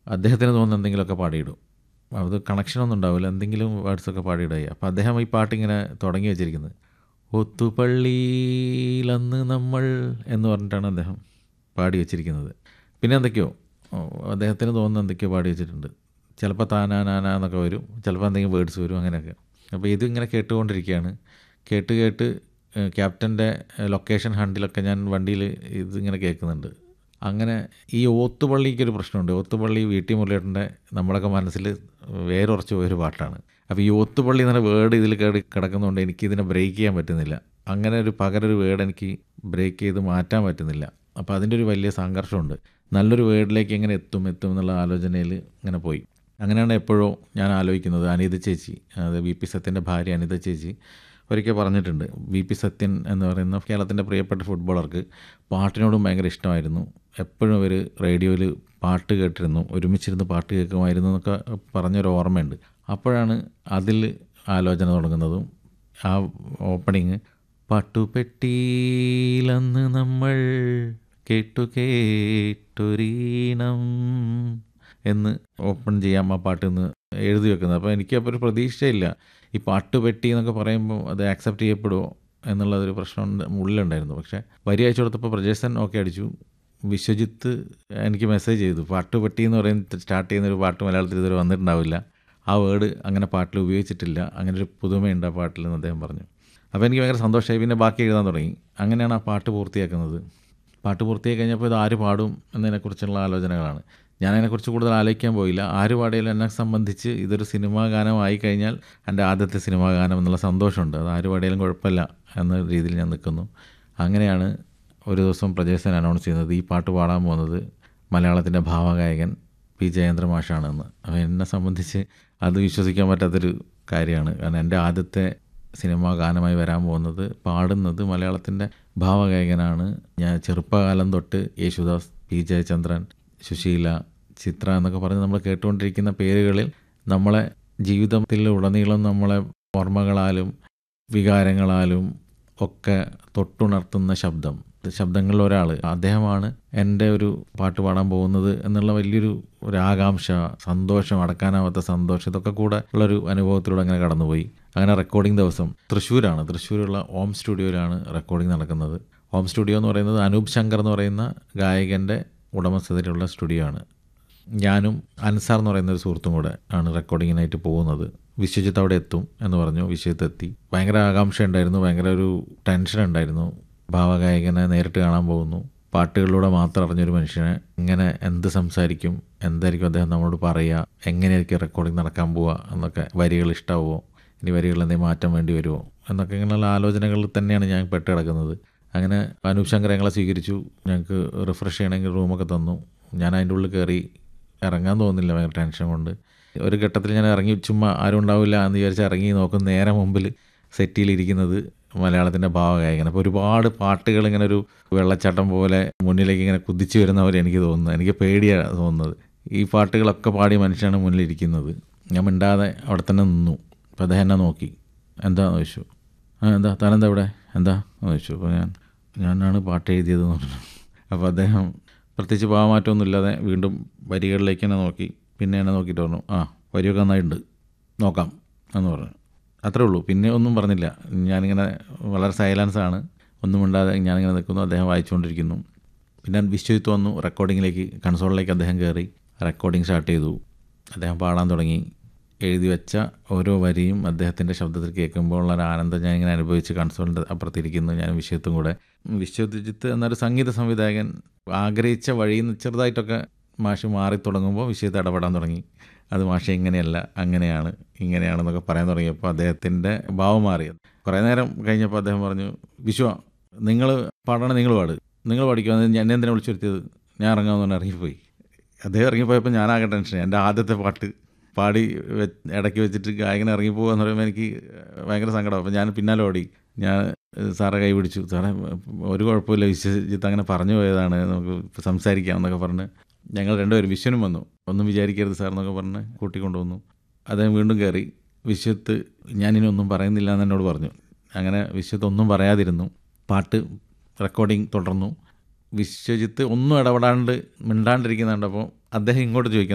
അദ്ദേഹത്തിന് തോന്നുന്ന എന്തെങ്കിലുമൊക്കെ പാടിയിടും അത് കണക്ഷനൊന്നും ഉണ്ടാവില്ല എന്തെങ്കിലും വേർഡ്സൊക്കെ പാടിയിടുക അപ്പോൾ അദ്ദേഹം ഈ പാട്ടിങ്ങനെ തുടങ്ങി വെച്ചിരിക്കുന്നത് ഒത്തുപള്ളിയിലന്ന് നമ്മൾ എന്ന് പറഞ്ഞിട്ടാണ് അദ്ദേഹം പാടി വെച്ചിരിക്കുന്നത് പിന്നെ എന്തൊക്കെയോ ഓ, അദ്ദേഹത്തിന് തോന്നുന്ന എന്തൊക്കെയോ പാടി വെച്ചിട്ടുണ്ട് ചിലപ്പോൾ താനാനാന എന്നൊക്കെ വരും ചിലപ്പോൾ എന്തെങ്കിലും വേർഡ്സ് വരും അങ്ങനെയൊക്കെ അപ്പോൾ ഇതിങ്ങനെ കേട്ടുകൊണ്ടിരിക്കുകയാണ് കേട്ട് കേട്ട് ഏഹ്, ക്യാപ്റ്റൻ്റെ ഏഹ്, ലൊക്കേഷൻ ഹണ്ടിലൊക്കെ ഞാൻ വണ്ടിയിൽ ഇതിങ്ങനെ കേൾക്കുന്നുണ്ട് അങ്ങനെ ഈ ഓത്തുപള്ളിക്കൊരു പ്രശ്നമുണ്ട് ഓത്തുപള്ളി വി ടി മുരളിയേട്ടൻ്റെ നമ്മളൊക്കെ മനസ്സിൽ വേരുറച്ചു പോയൊരു പാട്ടാണ് അപ്പോൾ ഈ ഓത്തുപള്ളി എന്ന വേർഡ് ഇതിൽ കേട് കിടക്കുന്നതുകൊണ്ട് എനിക്കിതിനെ ബ്രേക്ക് ചെയ്യാൻ പറ്റുന്നില്ല അങ്ങനെ ഒരു പകരൊരു വേർഡ് എനിക്ക് ബ്രേക്ക് ചെയ്ത് മാറ്റാൻ പറ്റുന്നില്ല അപ്പോൾ അതിൻ്റെ ഒരു വലിയ സംഘർഷമുണ്ട് നല്ലൊരു വേർഡിലേക്ക് എങ്ങനെ എത്തും എത്തും എന്നുള്ള ആലോചനയിൽ ഇങ്ങനെ പോയി അങ്ങനെയാണ് എപ്പോഴോ ഞാൻ ആലോചിക്കുന്നത് അനിത ചേച്ചി അത് വി പി സത്യൻ്റെ ഭാര്യ അനിത ചേച്ചി ഒരിക്കൽ പറഞ്ഞിട്ടുണ്ട് വി പി സത്യൻ എന്ന് പറയുന്ന കേരളത്തിൻ്റെ പ്രിയപ്പെട്ട ഫുട്ബോളർക്ക് പാട്ടിനോടും ഭയങ്കര ഇഷ്ടമായിരുന്നു എപ്പോഴും അവർ റേഡിയോയിൽ പാട്ട് കേട്ടിരുന്നു ഒരുമിച്ചിരുന്ന് പാട്ട് കേൾക്കുമായിരുന്നു എന്നൊക്കെ പറഞ്ഞൊരു ഓർമ്മയുണ്ട് അപ്പോഴാണ് അതിൽ ആലോചന തുടങ്ങുന്നതും ആ ഓപ്പണിങ് പട്ടുപെട്ടിയിലന്ന് നമ്മൾ കേട്ടു കേട്ടൊരീണം എന്ന് ഓപ്പൺ ചെയ്യാം ആ പാട്ട് എന്ന് എഴുതി വെക്കുന്നത് അപ്പോൾ എനിക്ക് അപ്പോൾ ഒരു പ്രതീക്ഷയില്ല ഈ പാട്ട് പെട്ടി എന്നൊക്കെ പറയുമ്പോൾ അത് ആക്സെപ്റ്റ് ചെയ്യപ്പെടുമോ എന്നുള്ളതൊരു പ്രശ്നം ഉണ്ട്- ഉള്ളിലുണ്ടായിരുന്നു പക്ഷേ വരി അയച്ചു കൊടുത്തപ്പോൾ പ്രജേശൻ ഓക്കെ അടിച്ചു വിശ്വജിത്ത് എനിക്ക് മെസ്സേജ് ചെയ്തു പാട്ട് പെട്ടി എന്ന് പറയുന്ന സ്റ്റാർട്ട് ചെയ്യുന്ന ഒരു പാട്ട് മലയാളത്തിൽ ഇതുവരെ വന്നിട്ടുണ്ടാവില്ല ആ വേർഡ് അങ്ങനെ പാട്ടിൽ ഉപയോഗിച്ചിട്ടില്ല അങ്ങനെ ഒരു പുതുമയുണ്ട് ആ പാട്ടിൽ എന്ന് അദ്ദേഹം പറഞ്ഞു അപ്പോൾ എനിക്ക് ഭയങ്കര സന്തോഷമായി പിന്നെ ബാക്കി എഴുതാൻ തുടങ്ങി അങ്ങനെയാണ് ആ പാട്ട് പൂർത്തിയാക്കുന്നത് പാട്ട് പൂർത്തിയായി കഴിഞ്ഞപ്പോൾ ഇത് ആര് പാടും എന്നതിനെക്കുറിച്ചുള്ള ആലോചനകളാണ് ഞാൻ അതിനെക്കുറിച്ച് കൂടുതൽ ആലോചിക്കാൻ പോയില്ല ആര് പാടിയാലും എന്നെ സംബന്ധിച്ച് ഇതൊരു സിനിമാ ഗാനമായി കഴിഞ്ഞാൽ എൻ്റെ ആദ്യത്തെ സിനിമാ ഗാനം എന്നുള്ള സന്തോഷമുണ്ട് അത് ആര് പാടിയാലും കുഴപ്പമില്ല എന്ന രീതിയിൽ ഞാൻ നിൽക്കുന്നു അങ്ങനെയാണ് ഒരു ദിവസം പ്രജേശൻ അനൗൺസ് ചെയ്യുന്നത് ഈ പാട്ട് പാടാൻ പോകുന്നത് മലയാളത്തിൻ്റെ ഭാവഗായകൻ പി ജയേന്ദ്ര മാഷാണെന്ന് അപ്പോൾ എന്നെ സംബന്ധിച്ച് അത് വിശ്വസിക്കാൻ പറ്റാത്തൊരു കാര്യമാണ് കാരണം എൻ്റെ ആദ്യത്തെ സിനിമാ ഗാനമായി വരാൻ പോകുന്നത് പാടുന്നത് മലയാളത്തിൻ്റെ ഭാവഗായകനാണ് ഞാൻ ചെറുപ്പകാലം തൊട്ട് യേശുദാസ് പി ജയചന്ദ്രൻ സുശീല ചിത്ര എന്നൊക്കെ പറഞ്ഞ് നമ്മൾ കേട്ടുകൊണ്ടിരിക്കുന്ന പേരുകളിൽ നമ്മളെ ജീവിതത്തിൽ ഉടനീളം നമ്മളെ ഓർമ്മകളാലും വികാരങ്ങളാലും ഒക്കെ തൊട്ടുണർത്തുന്ന ശബ്ദം ശബ്ദങ്ങളിൽ ഒരാൾ അദ്ദേഹമാണ് എൻ്റെ ഒരു പാട്ട് പാടാൻ പോകുന്നത് എന്നുള്ള വലിയൊരു ഒരു ആകാംക്ഷ സന്തോഷം അടക്കാനാവാത്ത സന്തോഷം ഇതൊക്കെ കൂടെ ഉള്ളൊരു അനുഭവത്തിലൂടെ അങ്ങനെ കടന്നുപോയി അങ്ങനെ റെക്കോർഡിംഗ് ദിവസം തൃശ്ശൂരാണ് തൃശ്ശൂരുള്ള ഓം സ്റ്റുഡിയോയിലാണ് റെക്കോർഡിംഗ് നടക്കുന്നത് ഓം സ്റ്റുഡിയോ എന്ന് പറയുന്നത് അനൂപ് ശങ്കർ എന്ന് പറയുന്ന ഗായകൻ്റെ ഉടമസ്ഥതയിലുള്ള സ്റ്റുഡിയോ ആണ് ഞാനും അൻസാർ എന്ന് പറയുന്ന ഒരു സുഹൃത്തും കൂടെ ആണ് റെക്കോർഡിങ്ങിനായിട്ട് പോകുന്നത് വിശ്വജിത്ത് അവിടെ എത്തും എന്ന് പറഞ്ഞു വിശ്വജിത്ത് എത്തി ഭയങ്കര ആകാംക്ഷ ഉണ്ടായിരുന്നു ഭയങ്കര ഒരു ടെൻഷൻ ഉണ്ടായിരുന്നു ഭാവഗായകനെ നേരിട്ട് കാണാൻ പോകുന്നു പാട്ടുകളിലൂടെ മാത്രം അറിഞ്ഞൊരു മനുഷ്യനെ ഇങ്ങനെ എന്ത് സംസാരിക്കും എന്തായിരിക്കും അദ്ദേഹം നമ്മളോട് പറയുക എങ്ങനെയായിരിക്കും റെക്കോർഡിംഗ് നടക്കാൻ പോവുക എന്നൊക്കെ വരികൾ ഇഷ്ടാവുമോ ഇനി വരികളിൽ എന്തെങ്കിലും മാറ്റം വേണ്ടി വരുമോ എന്നൊക്കെ ഇങ്ങനെയുള്ള ആലോചനകളിൽ തന്നെയാണ് ഞാൻ പെട്ട് കിടക്കുന്നത് അങ്ങനെ അനൂപ് ശങ്കർ ഞങ്ങളെ സ്വീകരിച്ചു ഞങ്ങൾക്ക് റിഫ്രഷ് ചെയ്യണമെങ്കിൽ റൂമൊക്കെ തന്നു ഞാൻ അതിൻ്റെ ഉള്ളിൽ കയറി ഇറങ്ങാൻ തോന്നുന്നില്ല ഭയങ്കര ടെൻഷൻ കൊണ്ട് ഒരു ഘട്ടത്തിൽ ഞാൻ ഇറങ്ങി ചുമ്മാ ആരും ഉണ്ടാവില്ല എന്ന് വിചാരിച്ച് ഇറങ്ങി നോക്കും നേരെ മുമ്പിൽ സെറ്റിലിരിക്കുന്നത് മലയാളത്തിൻ്റെ ഭാവഗായകൻ അപ്പോൾ ഒരുപാട് പാട്ടുകൾ ഇങ്ങനെ ഒരു വെള്ളച്ചാട്ടം പോലെ മുന്നിലേക്ക് ഇങ്ങനെ കുതിച്ചു വരുന്ന പോലെ എനിക്ക് തോന്നുന്നത് എനിക്ക് പേടിയാണ് തോന്നുന്നത് ഈ പാട്ടുകളൊക്കെ പാടിയ മനുഷ്യനാണ് മുന്നിലിരിക്കുന്നത് ഞാൻ മിണ്ടാതെ അവിടെ തന്നെ നിന്നു അപ്പോൾ അദ്ദേഹം എന്നെ നോക്കി എന്താന്ന് ചോദിച്ചു ആ എന്താ താനെന്താ ഇവിടെ എന്താ എന്ന് ചോദിച്ചു അപ്പോൾ ഞാൻ ഞാനാണ് പാട്ട് എഴുതിയതെന്ന് പറഞ്ഞു അപ്പോൾ അദ്ദേഹം പ്രത്യേകിച്ച് ഭാവമാറ്റമൊന്നും ഇല്ലാതെ വീണ്ടും വരികളിലേക്ക് തന്നെ നോക്കി പിന്നെ എന്നെ നോക്കിയിട്ട് പറഞ്ഞു ആ വരിയൊക്കെ നന്നായിട്ടുണ്ട് നോക്കാം എന്ന് പറഞ്ഞു അത്രേ ഉള്ളൂ പിന്നെ ഒന്നും പറഞ്ഞില്ല ഞാനിങ്ങനെ വളരെ സൈലൻസ് ആണ് ഒന്നും മിണ്ടാതെ ഞാനിങ്ങനെ നിൽക്കുന്നു അദ്ദേഹം വായിച്ചുകൊണ്ടിരിക്കുന്നു പിന്നെ വിശ്വജിത്ത് വന്നു റെക്കോർഡിങ്ങിലേക്ക് കൺസോളിലേക്ക് അദ്ദേഹം കയറി റെക്കോർഡിങ് സ്റ്റാർട്ട് ചെയ്തു അദ്ദേഹം പാടാൻ തുടങ്ങി എഴുതി വെച്ച ഓരോ വരിയും അദ്ദേഹത്തിൻ്റെ ശബ്ദത്തിൽ കേൾക്കുമ്പോൾ ഉള്ള ഒരു ആനന്ദം ഞാൻ ഇങ്ങനെ അനുഭവിച്ച് കൺസോളിൻ്റെ അപ്പുറത്തിരിക്കുന്നു ഞാൻ വിശ്വത്തും കൂടെ വിശ്വജിത്ത് എന്നൊരു സംഗീത സംവിധായകൻ ആഗ്രഹിച്ച വഴിയിൽ നിന്ന് ചെറുതായിട്ടൊക്കെ മാഷ് മാറി തുടങ്ങുമ്പോൾ വിഷയത്തെ ഇടപെടാൻ തുടങ്ങി അത് മാഷ ഇങ്ങനെയല്ല അങ്ങനെയാണ് ഇങ്ങനെയാണെന്നൊക്കെ പറയാൻ തുടങ്ങിയപ്പോൾ അദ്ദേഹത്തിൻ്റെ ഭാവം മാറിയത് കുറേ നേരം കഴിഞ്ഞപ്പോൾ അദ്ദേഹം പറഞ്ഞു വിശ്വ നിങ്ങൾ പാടണം നിങ്ങൾ പാട് നിങ്ങൾ പഠിക്കുക ഞാൻ എന്നെ എന്തിനാ വിളിച്ചു വരുത്തിയത് ഞാൻ ഇറങ്ങാമെന്ന് പറഞ്ഞ് ഇറങ്ങിപ്പോയി അദ്ദേഹം ഇറങ്ങിപ്പോയപ്പോൾ ഞാനാകെ ടെൻഷൻ എൻ്റെ ആദ്യത്തെ പാട്ട് പാടി വെ ഇടയ്ക്ക് വെച്ചിട്ട് ഗായകൻ ഇറങ്ങിപ്പോകുക എന്ന് പറയുമ്പോൾ എനിക്ക് ഭയങ്കര സങ്കടം അപ്പോൾ ഞാൻ പിന്നാലെ ഓടി ഞാൻ സാറെ കൈ പിടിച്ചു സാറേ ഒരു കുഴപ്പമില്ല വിശ്വജിത്ത് അങ്ങനെ പറഞ്ഞു പോയതാണ് നമുക്ക് സംസാരിക്കാം എന്നൊക്കെ പറഞ്ഞ് ഞങ്ങൾ രണ്ടുപേരും വിശ്വനും വന്നു ഒന്നും വിചാരിക്കരുത് സാർ എന്നൊക്കെ പറഞ്ഞ് കൂട്ടിക്കൊണ്ടുവന്നു അദ്ദേഹം വീണ്ടും കയറി വിശ്വത്ത് ഞാനിനി ഒന്നും പറയുന്നില്ല എന്ന് എന്നോട് പറഞ്ഞു അങ്ങനെ വിശ്വത്ത് ഒന്നും പറയാതിരുന്നു പാട്ട് റെക്കോർഡിങ് തുടർന്നു വിശ്വജിത്ത് ഒന്നും ഇടപെടാണ്ട് മിണ്ടാണ്ടിരിക്കുന്ന കണ്ടപ്പോൾ അദ്ദേഹം ഇങ്ങോട്ട് ചോദിക്കാൻ